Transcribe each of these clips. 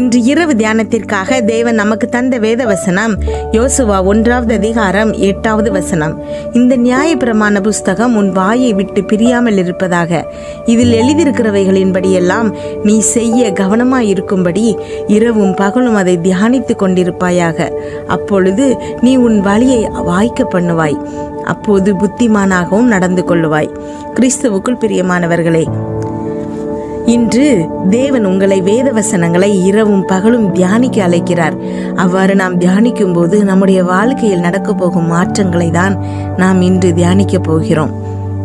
இன்று இரவு தியானத்திற்காக தேவன் நமக்கு தந்த வேத வசனம் யோசுவா ஒன்றாவது அதிகாரம் எட்டாவது வசனம் இந்த நியாயப்பிரமாண புஸ்தகம் உன் வாயை விட்டு பிரியாமல் இருப்பதாக இதில் எழுதியிருக்கிறவைகளின்படியெல்லாம் நீ செய்ய கவனமாய் இருக்கும்படி இரவும் பகலும் அதை தியானித்து கொண்டிருப்பாயாக அப்பொழுது நீ உன் வழியை வாய்க்க பண்ணுவாய் அப்போது புத்திமானாகவும் நடந்து கொள்ளுவாய் கிறிஸ்துவுக்குள் பிரியமானவர்களே இன்று தேவன் உங்களை வேத வசனங்களை இரவும் பகலும் தியானிக்க அழைக்கிறார் அவ்வாறு நாம் தியானிக்கும் போது நம்முடைய வாழ்க்கையில் நடக்கப் போகும் மாற்றங்களை தான் நாம் இன்று தியானிக்க போகிறோம்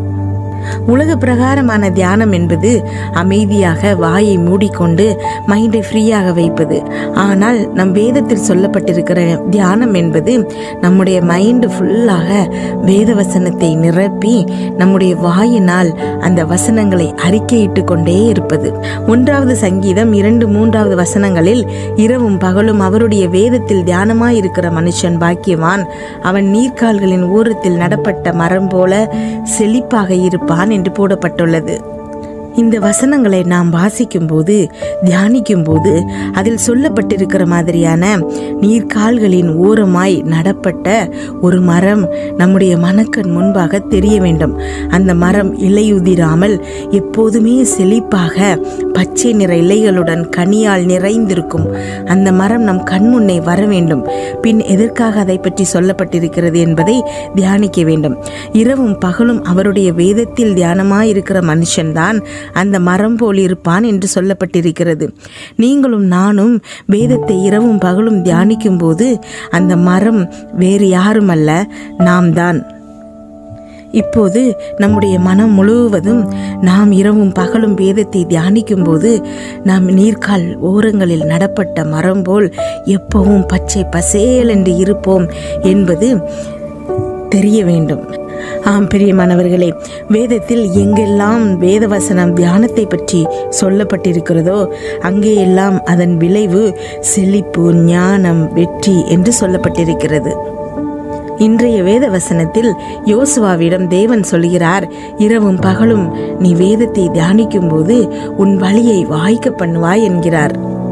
உலக பிரகாரமான தியானம் என்பது அமைதியாக வாயை மூடிக்கொண்டு மைண்டை ஃப்ரீயாக வைப்பது ஆனால் நம் வேதத்தில் சொல்லப்பட்டிருக்கிற தியானம் என்பது நம்முடைய மைண்டு ஃபுல்லாக வேத வசனத்தை நிரப்பி நம்முடைய வாயினால் அந்த வசனங்களை அறிக்கையிட்டு கொண்டே இருப்பது ஒன்றாவது சங்கீதம் இரண்டு மூன்றாவது வசனங்களில் இரவும் பகலும் அவருடைய வேதத்தில் தியானமாய் இருக்கிற மனுஷன் பாக்கியவான் அவன் நீர்க்கால்களின் ஓரத்தில் நடப்பட்ட மரம் போல செழிப்பாக இருப்பான் என்று போடப்பட்டுள்ளது இந்த வசனங்களை நாம் வாசிக்கும் போது தியானிக்கும் போது அதில் சொல்லப்பட்டிருக்கிற மாதிரியான நீர்க்கால்களின் ஓரமாய் நடப்பட்ட ஒரு மரம் நம்முடைய மனக்கண் முன்பாக தெரிய வேண்டும் அந்த மரம் இலையுதிராமல் எப்போதுமே செழிப்பாக பச்சை நிற இலைகளுடன் கனியால் நிறைந்திருக்கும் அந்த மரம் நம் கண் முன்னே வர வேண்டும் பின் எதற்காக அதை பற்றி சொல்லப்பட்டிருக்கிறது என்பதை தியானிக்க வேண்டும் இரவும் பகலும் அவருடைய வேதத்தில் தியானமாயிருக்கிற மனுஷன்தான் அந்த மரம் போல் இருப்பான் என்று சொல்லப்பட்டிருக்கிறது நீங்களும் நானும் வேதத்தை இரவும் பகலும் தியானிக்கும் போது அந்த மரம் வேறு யாரும் அல்ல நாம் தான் இப்போது நம்முடைய மனம் முழுவதும் நாம் இரவும் பகலும் வேதத்தை தியானிக்கும் போது நாம் நீர்க்கால் ஓரங்களில் நடப்பட்ட மரம் போல் எப்பவும் பச்சை பசேல் என்று இருப்போம் என்பது தெரிய வேண்டும் ஆம் பிரியமானவர்களே வேதத்தில் எங்கெல்லாம் வேதவசனம் தியானத்தை பற்றி சொல்லப்பட்டிருக்கிறதோ அங்கேயெல்லாம் அதன் விளைவு செழிப்பு ஞானம் வெற்றி என்று சொல்லப்பட்டிருக்கிறது இன்றைய வேத வசனத்தில் யோசுவாவிடம் தேவன் சொல்கிறார் இரவும் பகலும் நீ வேதத்தை தியானிக்கும் போது உன் வழியை வாய்க்க பண்ணுவாய் என்கிறார்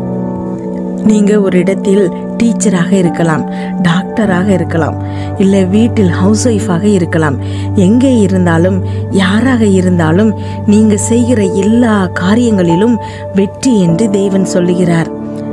நீங்க ஒரு இடத்தில் டீச்சராக இருக்கலாம் டாக்டராக இருக்கலாம் இல்லை வீட்டில் ஹவுஸ் ஒய்ஃபாக இருக்கலாம் எங்கே இருந்தாலும் யாராக இருந்தாலும் நீங்க செய்கிற எல்லா காரியங்களிலும் வெற்றி என்று தேவன் சொல்லுகிறார்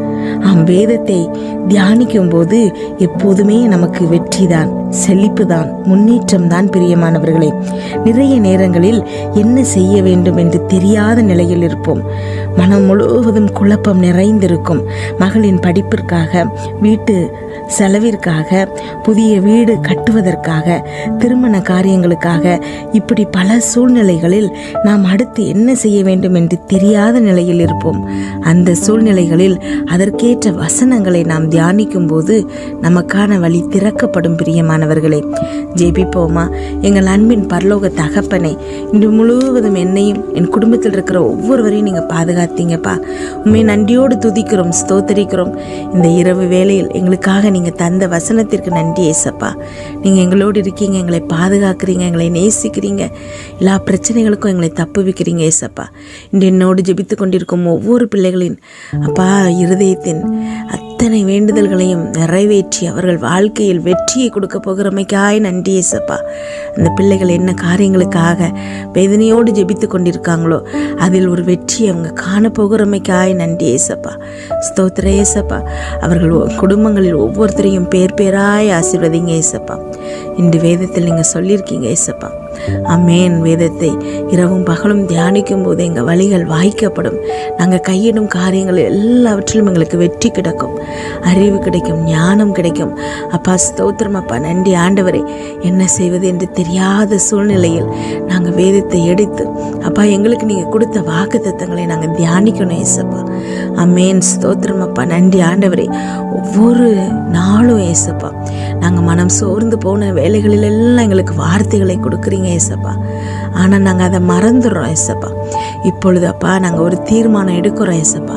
ஆம் வேதத்தை தியானிக்கும் போது எப்போதுமே நமக்கு வெற்றிதான் செழிப்புதான் முன்னேற்றம் தான் பிரியமானவர்களே நிறைய நேரங்களில் என்ன செய்ய வேண்டும் என்று தெரியாத நிலையில் இருப்போம் மனம் முழுவதும் குழப்பம் நிறைந்திருக்கும் மகளின் படிப்பிற்காக வீட்டு செலவிற்காக புதிய வீடு கட்டுவதற்காக திருமண காரியங்களுக்காக இப்படி பல சூழ்நிலைகளில் நாம் அடுத்து என்ன செய்ய வேண்டும் என்று தெரியாத நிலையில் இருப்போம் அந்த சூழ்நிலைகளில் அதற்கேற்ற வசனங்களை நாம் தியானிக்கும் போது நமக்கான வழி திறக்கப்படும் பிரியமானவர்களே ஜெபிப்போமா எங்கள் அன்பின் பரலோக தகப்பனை இன்று முழுவதும் என்னையும் என் குடும்பத்தில் இருக்கிற ஒவ்வொருவரையும் நீங்கள் பாதுகாத்தீங்கப்பா உண்மை நன்றியோடு துதிக்கிறோம் ஸ்தோத்தரிக்கிறோம் இந்த இரவு வேளையில் எங்களுக்காக நீங்கள் தந்த வசனத்திற்கு நன்றி ஏசப்பா நீங்கள் எங்களோடு இருக்கீங்க எங்களை பாதுகாக்கிறீங்க எங்களை நேசிக்கிறீங்க எல்லா பிரச்சனைகளுக்கும் எங்களை தப்புவிக்கிறீங்க ஏசப்பா இன்று என்னோடு ஜெபித்து கொண்டிருக்கும் ஒவ்வொரு பிள்ளைகளின் அப்பா இருதயத்தின் அத்தனை வேண்டுதல்களையும் நிறைவேற்றி அவர்கள் வாழ்க்கையில் வெற்றியை கொடுக்க போகிறமைக்காய் நன்றி ஏசப்பா அந்த பிள்ளைகள் என்ன காரியங்களுக்காக வேதனையோடு ஜெபித்து கொண்டிருக்காங்களோ அதில் ஒரு வெற்றியை அவங்க காண போகிறமைக்காய் நன்றி ஏசப்பா ஸ்தோத்திர ஏசப்பா அவர்கள் ஒ- குடும்பங்களில் ஒவ்வொருத்தரையும் பேர் பேராய் ஆசீர்வதிங்க ஏசப்பா இன்று வேதத்தில் நீங்கள் சொல்லியிருக்கீங்க ஏசப்பா அமேன் வேதத்தை இரவும் பகலும் தியானிக்கும் போது எங்கள் வழிகள் வாய்க்கப்படும் நாங்கள் கையிடும் காரியங்கள் எல்லாவற்றிலும் எங்களுக்கு வெற்றி கிடைக்கும் அறிவு கிடைக்கும் ஞானம் கிடைக்கும் அப்பா ஸ்தோத்திரம் அப்பா நன்றி ஆண்டவரே என்ன செய்வது என்று தெரியாத சூழ்நிலையில் நாங்கள் வேதத்தை எடுத்து அப்பா எங்களுக்கு நீங்கள் கொடுத்த வாக்கு தத்தங்களை நாங்கள் தியானிக்கணும் ஏசப்பா அமேன் ஸ்தோத்திரம் அப்பா நன்றி ஆண்டவரே ஒவ்வொரு நாளும் ஏசப்பா நாங்கள் மனம் சோர்ந்து போன வேலைகளில் எல்லாம் எங்களுக்கு வார்த்தைகளை கொடுக்குறீங்க ஏசப்பா ஆனால் நாங்கள் அதை மறந்துடுறோம் ஏசப்பா இப்பொழுது அப்பா நாங்கள் ஒரு தீர்மானம் எடுக்கிறோம் ஏசப்பா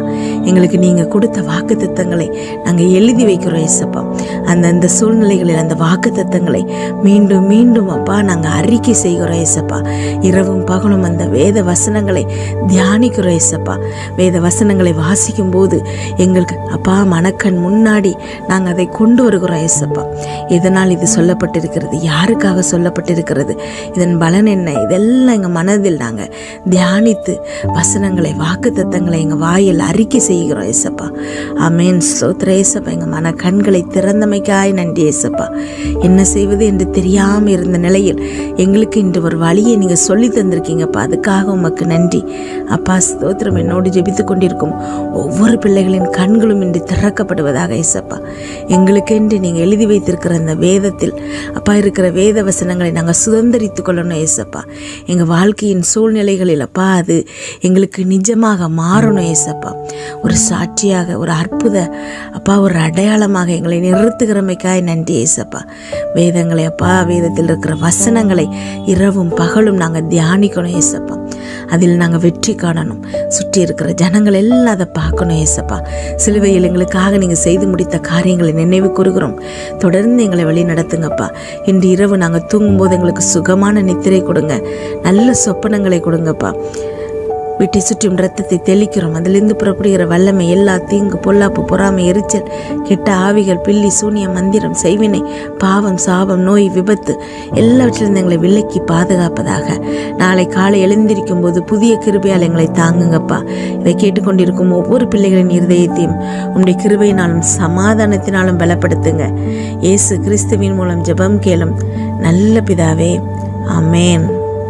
எங்களுக்கு நீங்கள் கொடுத்த வாக்கு தத்தங்களை நாங்கள் எழுதி வைக்கிறோம் ஏசப்பா அந்தந்த சூழ்நிலைகளில் அந்த வாக்கு தத்தங்களை மீண்டும் மீண்டும் அப்பா நாங்கள் அறிக்கை செய்கிறோம் ஏசப்பா இரவும் பகலும் அந்த வேத வசனங்களை தியானிக்கிறோம் ஏசப்பா வேத வசனங்களை வாசிக்கும் போது எங்களுக்கு அப்பா மனக்கண் முன்னாடி நாங்கள் அதை கொண்டு வருகிறோம் ஏசப்பா எதனால் இது சொல்லப்பட்டிருக்கிறது யாருக்காக சொல்லப்பட்டிருக்கிறது இதன் பலன் என்ன இதெல்லாம் எங்கள் மனதில் நாங்கள் தியானித்து வசனங்களை வாக்கு தத்தங்களை எங்கள் வாயில் அறிக்கை செய்கிறோம் ஏசப்பா அமேன் ஸ்தோத்திர ஏசப்பா எங்கள் மன கண்களை திறந்தமைக்காய் நன்றி ஏசப்பா என்ன செய்வது என்று தெரியாமல் இருந்த நிலையில் எங்களுக்கு இன்று ஒரு வழியை நீங்கள் சொல்லி தந்திருக்கீங்கப்பா அதுக்காக உமக்கு நன்றி அப்பா ஸ்தோத்திரம் என்னோடு ஜெபித்து கொண்டிருக்கும் ஒவ்வொரு பிள்ளைகளின் கண்களும் இன்று திறக்கப்படுவதாக ஏசப்பா எங்களுக்கென்று நீங்கள் எழுதி வைத்திருக்கிற அந்த வேதத்தில் அப்பா இருக்கிற வேத வசனங்களை நாங்கள் சுதந்திரித்து கொள்ளணும் ஏசப்பா எங்கள் வாழ்க்கையின் சூழ்நிலைகளில் அப்பா அது எங்களுக்கு நிஜமாக மாறணும் ஏசப்பா ஒரு சாட்சியாக ஒரு அற்புத அப்பா ஒரு அடையாளமாக எங்களை நிறுத்துகிறமைக்காய் நன்றி ஏசப்பா வேதங்களை அப்பா வேதத்தில் இருக்கிற வசனங்களை இரவும் பகலும் நாங்கள் தியானிக்கணும் ஏசப்பா அதில் நாங்கள் வெற்றி காணணும் சுற்றி இருக்கிற ஜனங்கள் எல்லாம் அதை பார்க்கணும் ஏசப்பா சிலுவையில் எங்களுக்காக நீங்கள் செய்து முடித்த காரியங்களை நினைவு கூறுகிறோம் தொடர்ந்து எங்களை வழி நடத்துங்கப்பா இன்று இரவு நாங்கள் தூங்கும்போது எங்களுக்கு சுகமான நித்திரை கொடுங்க நல்ல சொப்பனங்களை கொடுங்கப்பா வீட்டை சுற்றும் ரத்தத்தை தெளிக்கிறோம் அதிலிருந்து புறப்படுகிற வல்லமை எல்லா தீங்கு பொல்லாப்பு பொறாமை எரிச்சல் கெட்ட ஆவிகள் பில்லி சூனிய மந்திரம் செய்வினை பாவம் சாபம் நோய் விபத்து எல்லாவற்றிலிருந்து எங்களை விலக்கி பாதுகாப்பதாக நாளை காலை எழுந்திருக்கும் போது புதிய கிருபையால் எங்களை தாங்குங்கப்பா இதை கேட்டுக்கொண்டிருக்கும் ஒவ்வொரு பிள்ளைகளின் இருதயத்தையும் உங்களுடைய கிருபையினாலும் சமாதானத்தினாலும் பலப்படுத்துங்க இயேசு கிறிஸ்துவின் மூலம் ஜெபம் கேளும் நல்ல பிதாவே ஆமேன்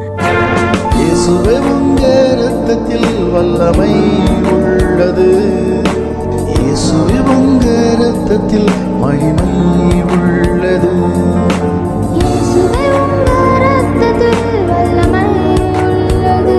இயேசுவே உங்க ரத்தத்தில் வல்லமை உள்ளது இயேசுவே உங்க ரத்தத்தில் மகிமை உள்ளது இயேசுவே உங்க ரத்தத்தில் வல்லமை உள்ளது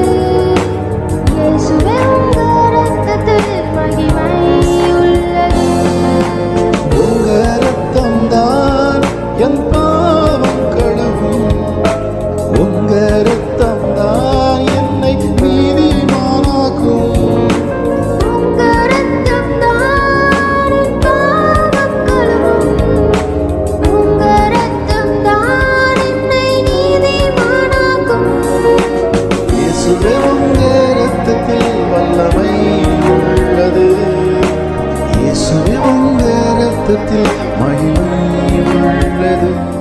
இயேசுவே உங்க ரத்தத்தில் மகிமை உள்ளது உங்க ரத்தம் தான் என் பாவம் கழுவும் உங்க ரத்தம் தான் என்னை நீதிமானாக்கும் உங்க ரத்தம் தான் என் பாவம் கழுவும் உங்க ரத்தம் தான் என்னை நீதிமானாக்கும் இயேசுவே உங்க ரத்தத்தில் வல்லமை உள்ளது இயேசுவே உங்க ரத்தத்தில் மகிமை உள்ளது